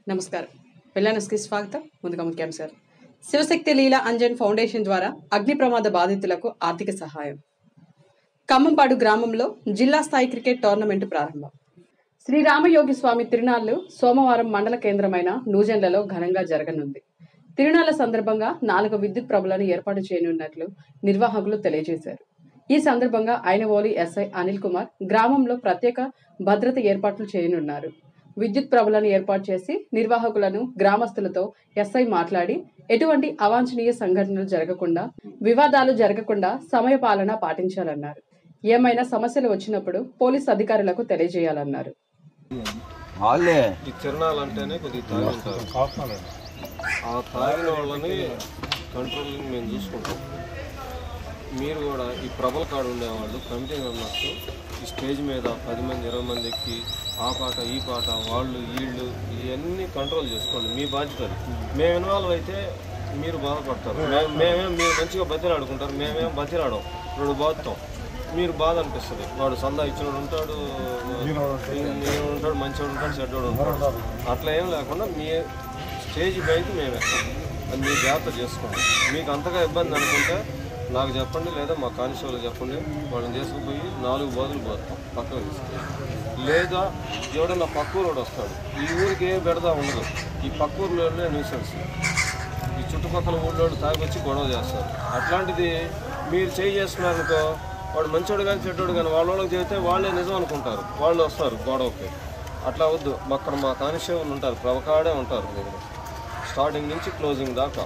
నమస్కారం వెల్లానస్కి స్వాగతం ముందుగా ముఖ్యాంశాలు శివశక్తి లీల అంజన్ ఫౌండేషన్ ద్వారా అగ్ని ప్రమాద బాధితులకు ఆర్థిక సహాయం ఖమ్మంపాడు గ్రామంలో జిల్లా స్థాయి క్రికెట్ టోర్నమెంట్ ప్రారంభం శ్రీరామయోగి స్వామి తిరునాళ్లు సోమవారం మండల కేంద్రమైన నూజెండ్లలో ఘనంగా జరగనుంది తిరునాళ్ల సందర్భంగా నాలుగు విద్యుత్ ప్రభులను ఏర్పాటు చేయనున్నట్లు నిర్వాహకులు తెలియజేశారు ఈ సందర్భంగా ఐనవోలి ఎస్ఐ అనిల్ కుమార్ గ్రామంలో ప్రత్యేక భద్రత ఏర్పాట్లు చేయనున్నారు విద్యుత్ ప్రభులను ఏర్పాటు చేసి నిర్వాహకులను గ్రామస్తులతో ఎస్ఐ మాట్లాడి ఎటువంటి అవాంఛనీయ సంఘటనలు జరగకుండా వివాదాలు జరగకుండా సమయపాలన పాటించాలన్నారు ఏమైనా సమస్యలు వచ్చినప్పుడు పోలీస్ అధికారులకు తెలియజేయాలన్నారు వాళ్ళే ఈ తిరణాలంటేనే కొద్దిగా తాగి ఉంటారు ఆ తాగిన వాళ్ళని కంట్రోలింగ్ మేము చూసుకుంటాం మీరు కూడా ఈ ప్రబల కాడు ఉండేవాళ్ళు కమిటీ మెంబర్స్ ఈ స్టేజ్ మీద పది మంది ఇరవై మంది ఎక్కి ఆ పాట ఈ పాట వాళ్ళు వీళ్ళు ఇవన్నీ కంట్రోల్ చేసుకోండి మీ బాధ్యతలు మేము ఇన్వాల్వ్ అయితే మీరు బాధపడతారు మే- మేమేం మీరు మంచిగా బతిలాడుకుంటారు మేమేం బతిలాడం రెండు బాధతాం మీరు బాధ అనిపిస్తుంది వాడు సందా ఇచ్చినోడు ఉంటాడు నేను ఉంటాడు మంచివాడు ఉంటాడు చెడ్డోడు ఉంటాడు అట్లా ఏం లేకుండా మీ స్టేజ్ పైకి మేము ఎక్కాం అది మీ జాగ్రత్త చేసుకోండి మీకు అంతగా ఇబ్బంది అనుకుంటే నాకు చెప్పండి లేదా మా కానిస్టేబుల్ చెప్పండి వాళ్ళని చేసుకుపోయి నాలుగు బాదులు పోతాం పక్కన తీసుకెళ్ళి లేదా ఎవడన్నా పక్క ఊరోడు వస్తాడు ఈ ఊరికి ఏ బెడదా ఉండదు ఈ పక్క ఊర్లోనే న్యూసెన్స్ ఈ చుట్టుపక్కల ఊళ్ళోళ్ళు తాగొచ్చి గొడవ చేస్తారు అట్లాంటిది మీరు చేయి చేస్తున్నారనుకో వాడు మంచోడు కానీ చెడ్డోడు కానీ వాళ్ళ వాళ్ళకి చెబితే వాళ్ళే నిజం అనుకుంటారు వాళ్ళు వస్తారు గొడవకి అట్లా వద్దు అక్కడ మా కానిస్టేబుల్ ఉంటారు ప్రవకాడే ఉంటారు దగ్గర స్టార్టింగ్ నుంచి క్లోజింగ్ దాకా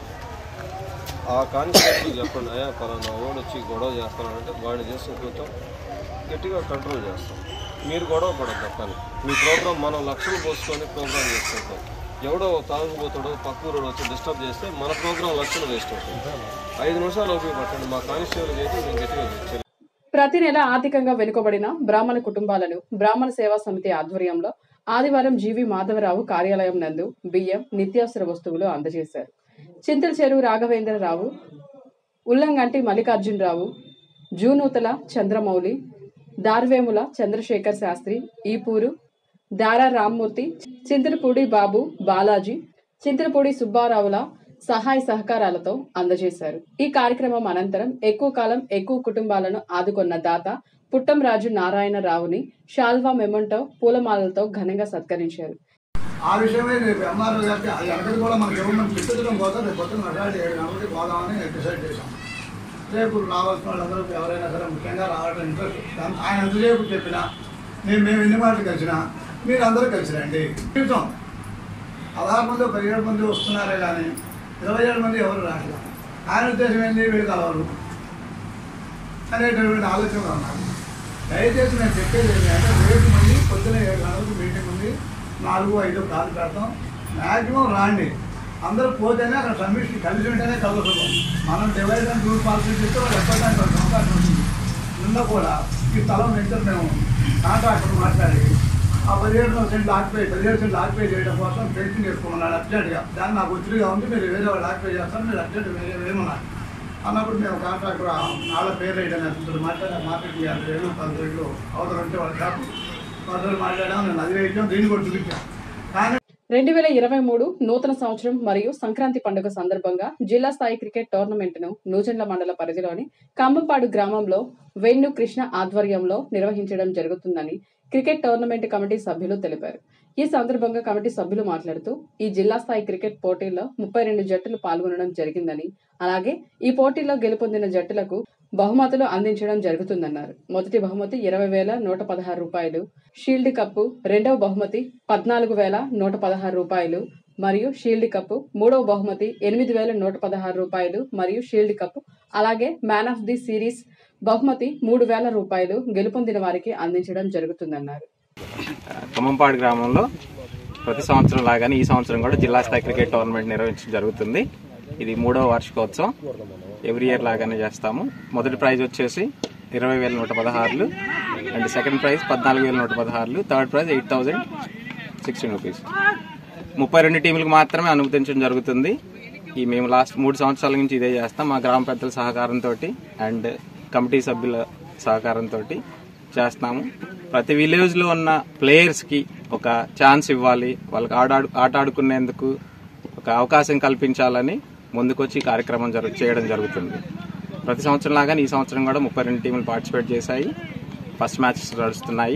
ఆ కానిస్టేబుల్ చెప్పండి అయ్యా పలానా ఓడి వచ్చి గొడవ చేస్తానంటే వాడిని చేసిన కొంచెం గట్టిగా కంట్రోల్ చేస్తాం మీరు గొడవ పడద్దు కానీ మీ ప్రోగ్రామ్ మనం లక్షలు పోసుకొని ప్రోగ్రామ్ చేసుకుంటాం ఎవడో తాగుబోతాడో పక్క ఊరు వచ్చి డిస్టర్బ్ చేస్తే మన ప్రోగ్రామ్ లక్షలు వేస్ట్ అవుతుంది ఐదు నిమిషాలు ఉపయోగపట్టండి మా కానిస్టేబుల్ అయితే మేము గట్టిగా చర్య ప్రతి నెల ఆర్థికంగా వెనుకబడిన బ్రాహ్మణ కుటుంబాలను బ్రాహ్మణ సేవా సమితి ఆధ్వర్యంలో ఆదివారం జీవి మాధవరావు కార్యాలయం నందు బియ్యం నిత్యావసర వస్తువులు అందజేశారు చింతల చెరువు రాఘవేంద్రరావు ఉల్లంగంటి మల్లికార్జునరావు జూనూతల చంద్రమౌళి దార్వేముల చంద్రశేఖర్ శాస్త్రి ఈపూరు దారా రామ్మూర్తి చింతలపూడి బాబు బాలాజీ చింతలపూడి సుబ్బారావుల సహాయ సహకారాలతో అందజేశారు ఈ కార్యక్రమం అనంతరం ఎక్కువ కాలం ఎక్కువ కుటుంబాలను ఆదుకొన్న దాత పుట్టంరాజు నారాయణరావుని షాల్వా మెమంటో పూలమాలలతో ఘనంగా సత్కరించారు ఆ విషయమే రేపు ఎంఆర్ఓ గారికి అది ఎక్కడికి కూడా మనకి గవర్నమెంట్ చెప్పించడం కోసం రేపు పొద్దున్న మసాడి ఏడు గంటలకి పోదామని డిసైడ్ చేశాం రేపు రావాల్సిన వాళ్ళందరూ ఎవరైనా సరే ముఖ్యంగా రావడం ఇంట్రెస్ట్ ఆయన ఎంతసేపు చెప్పినా మేము మేము ఎన్ని మాటలు కలిసినా మీరు అందరూ కలిసి రండి చూసాం పదహారు మంది పదిహేడు మంది వస్తున్నారే కానీ ఇరవై ఏడు మంది ఎవరు రాలేదు ఆయన ఉద్దేశం ఏంటి వీళ్ళు కలవరు అనేటటువంటి ఆలోచనలో ఉన్నారు దయచేసి నేను చెప్పేది ఏంటంటే రేపు మళ్ళీ పొద్దున ఏడు గంటలకు మీటింగ్ ఉంది నాలుగు ఐదు కాలు పెడతాం మ్యాక్సిమం రాండి అందరూ పోతేనే అక్కడ సమిష్టి కలిసి ఉంటేనే కలుగుతాం మనం డివైడ్ అండ్ రూల్ పాలసీ చేస్తే వాళ్ళు ఎప్పటికైనా కొంచెం అవకాశం ఉంటుంది నిన్న కూడా ఈ స్థలం వెంటనే మేము కాంట్రాక్టర్ మాట్లాడి ఆ పదిహేడు సెంట్లు ఆక్యుపై పదిహేడు సెంట్లు ఆక్యుపై చేయడం కోసం పెన్షన్ చేసుకోమన్నాడు అర్జెంట్గా దాన్ని నాకు ఒత్తిడిగా ఉంది మీరు వేరే వాళ్ళు ఆక్యుపై చేస్తారు మీరు అర్జెంట్ వేరే వేయమన్నారు అన్నప్పుడు మేము కాంట్రాక్టర్ వాళ్ళ పేరు వేయడం అతను మాట్లాడా మార్కెట్ యాభై వేలు పది వేలు అవతల ఉంటే వాళ్ళ షాపు పది మాట్లాడాము నేను అది వేయించాం దీన్ని కూడా చూపించాం కానీ రెండు వేల ఇరవై మూడు నూతన సంవత్సరం మరియు సంక్రాంతి పండుగ సందర్భంగా జిల్లా స్థాయి క్రికెట్ టోర్నమెంట్ ను నూజెండ్ల మండల పరిధిలోని కంబంపాడు గ్రామంలో వెన్ను కృష్ణ ఆధ్వర్యంలో నిర్వహించడం జరుగుతుందని క్రికెట్ టోర్నమెంట్ కమిటీ సభ్యులు తెలిపారు ఈ సందర్భంగా కమిటీ సభ్యులు మాట్లాడుతూ ఈ జిల్లా స్థాయి క్రికెట్ పోటీల్లో ముప్పై రెండు జట్టులు పాల్గొనడం జరిగిందని అలాగే ఈ పోటీలో గెలుపొందిన జట్టులకు బహుమతులు అందించడం జరుగుతుందన్నారు మొదటి బహుమతి ఇరవై వేల నూట పదహారు రూపాయలు షీల్డ్ కప్పు రెండవ బహుమతి పద్నాలుగు వేల నూట పదహారు రూపాయలు మరియు షీల్డ్ కప్పు మూడవ బహుమతి ఎనిమిది వేల నూట పదహారు రూపాయలు మరియు షీల్డ్ కప్పు అలాగే మ్యాన్ ఆఫ్ ది సిరీస్ బహుమతి మూడు వేల రూపాయలు గెలుపొందిన వారికి అందించడం జరుగుతుందన్నారు ఖమ్మంపాడు గ్రామంలో ప్రతి సంవత్సరం లాగానే ఈ సంవత్సరం కూడా జిల్లా స్థాయి క్రికెట్ టోర్నమెంట్ నిర్వహించడం జరుగుతుంది ఇది మూడవ వార్షికోత్సవం ఎవ్రీ ఇయర్ లాగానే చేస్తాము మొదటి ప్రైజ్ వచ్చేసి ఇరవై వేల నూట పదహారులు అండ్ సెకండ్ ప్రైజ్ పద్నాలుగు వేల నూట పదహారులు third prize eight thousand sixteen rupees ముప్పై రెండు టీములకు మాత్రమే అనుమతించడం జరుగుతుంది ఈ మేము లాస్ట్ మూడు సంవత్సరాల నుంచి ఇదే చేస్తాం మా గ్రామ పెద్దల సహకారంతో అండ్ కమిటీ సభ్యుల సహకారంతో చేస్తాము ప్రతి విలేజ్ లో ఉన్న ప్లేయర్స్ కి ఒక ఛాన్స్ ఇవ్వాలి వాళ్ళకి ఆట ఆట ఆడుకునేందుకు ఒక అవకాశం కల్పించాలని ముందుకొచ్చి ఈ కార్యక్రమం జరుగు చేయడం జరుగుతుంది ప్రతి సంవత్సరం లాగానే ఈ సంవత్సరం కూడా ముప్పై రెండు టీములు పార్టిసిపేట్ చేశాయి ఫస్ట్ మ్యాచెస్ నడుస్తున్నాయి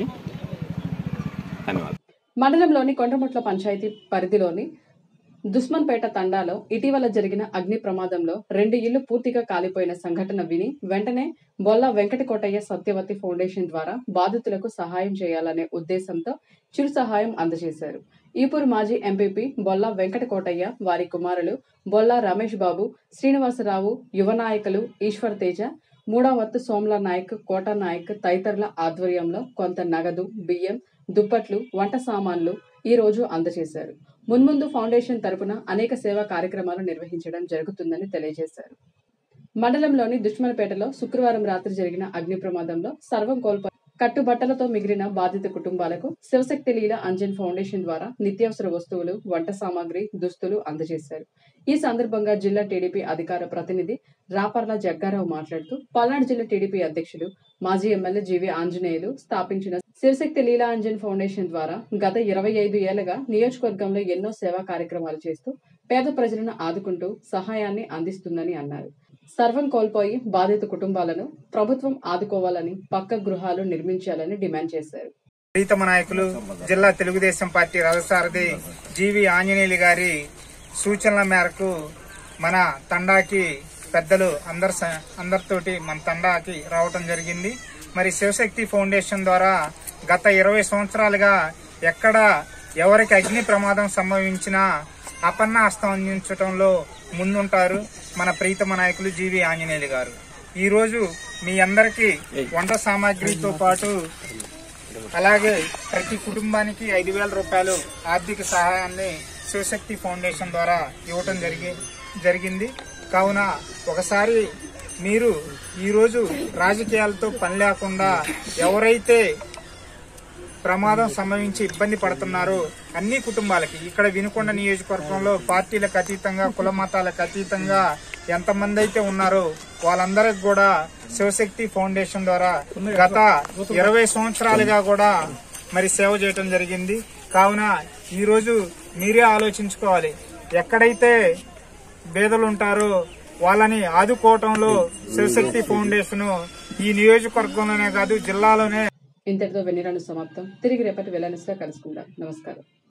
ధన్యవాదాలు మండలంలోని కొండముట్ల పంచాయతీ పరిధిలోని దుస్మన్పేట తండాలో ఇటీవల జరిగిన అగ్ని ప్రమాదంలో రెండు ఇళ్లు పూర్తిగా కాలిపోయిన సంఘటన విని వెంటనే బొల్ల వెంకటకోటయ్య సత్యవతి ఫౌండేషన్ ద్వారా బాధితులకు సహాయం చేయాలనే ఉద్దేశంతో చిరు సహాయం అందజేశారు ఈపూరు మాజీ ఎంపీపీ బొల్ల వెంకటకోటయ్య వారి కుమారులు బొల్ల రమేష్ బాబు శ్రీనివాసరావు యువ నాయకులు ఈశ్వర్ తేజ మూడవత్తు సోమ్ల నాయక్ కోట నాయక్ తదితరుల ఆధ్వర్యంలో కొంత నగదు బియ్యం దుప్పట్లు వంట సామాన్లు ఈ రోజు అందజేశారు మున్ముందు ఫౌండేషన్ తరపున అనేక సేవా కార్యక్రమాలు నిర్వహించడం జరుగుతుందని తెలియజేశారు మండలంలోని దుష్మలపేటలో శుక్రవారం రాత్రి జరిగిన అగ్ని ప్రమాదంలో సర్వం కోల్పోయి కట్టుబట్టలతో మిగిలిన బాధిత కుటుంబాలకు శివశక్తి లీల అంజన్ ఫౌండేషన్ ద్వారా నిత్యావసర వస్తువులు వంట సామాగ్రి దుస్తులు అందజేశారు ఈ సందర్భంగా జిల్లా టీడీపీ అధికార ప్రతినిధి రాపర్ల జగ్గారావు మాట్లాడుతూ పల్నాడు జిల్లా టీడీపీ అధ్యక్షులు మాజీ ఎమ్మెల్యే జీవి ఆంజనేయులు స్థాపించిన శివశక్తి లీలా అంజన్ ఫౌండేషన్ ద్వారా గత ఇరవై ఐదు ఏళ్లుగా నియోజకవర్గంలో ఎన్నో సేవా కార్యక్రమాలు చేస్తూ పేద ప్రజలను ఆదుకుంటూ సహాయాన్ని అందిస్తుందని అన్నారు సర్వం కోల్పోయి బాధిత కుటుంబాలను ప్రభుత్వం ఆదుకోవాలని పక్క గృహాలు నిర్మించాలని డిమాండ్ చేశారు ప్రీతమ నాయకులు జిల్లా తెలుగుదేశం పార్టీ రథసారథి జీవి ఆంజనేయులు గారి సూచనల మేరకు మన తండాకి పెద్దలు అందరి స- అందరితోటి మన తండాకి రావటం జరిగింది మరి శివశక్తి ఫౌండేషన్ ద్వారా గత ఇరవై సంవత్సరాలుగా ఎక్కడ ఎవరికి అగ్ని ప్రమాదం సంభవించినా అపన్న హస్తం అందించడంలో ముందుంటారు మన ప్రీతమ నాయకులు జీవి ఆంజనేయులు గారు ఈ రోజు మీ అందరికీ వంట సామాగ్రితో పాటు అలాగే ప్రతి కుటుంబానికి ఐదు వేల రూపాయలు ఆర్థిక సహాయాన్ని శివశక్తి ఫౌండేషన్ ద్వారా ఇవ్వటం జరిగి జరిగింది కావున ఒకసారి మీరు ఈరోజు రాజకీయాలతో పని లేకుండా ఎవరైతే ప్రమాదం సంభవించి ఇబ్బంది పడుతున్నారో అన్ని కుటుంబాలకి ఇక్కడ వినుకొండ నియోజకవర్గంలో పార్టీలకు అతీతంగా కుల మతాలకు అతీతంగా ఎంతమంది అయితే ఉన్నారో వాళ్ళందరికి కూడా శివశక్తి ఫౌండేషన్ ద్వారా గత ఇరవై సంవత్సరాలుగా కూడా మరి సేవ చేయటం జరిగింది కావున ఈ రోజు మీరే ఆలోచించుకోవాలి ఎక్కడైతే పేదలు ఉంటారో వాళ్ళని ఆదుకోవటంలో శివశక్తి ఫౌండేషన్ ఈ నియోజకవర్గంలోనే కాదు జిల్లాలోనే ఇంతటితో వెన్నీరాను సమాప్తం తిరిగి రేపటి వెల్లనిస్గా కలుసుకుందాం నమస్కారం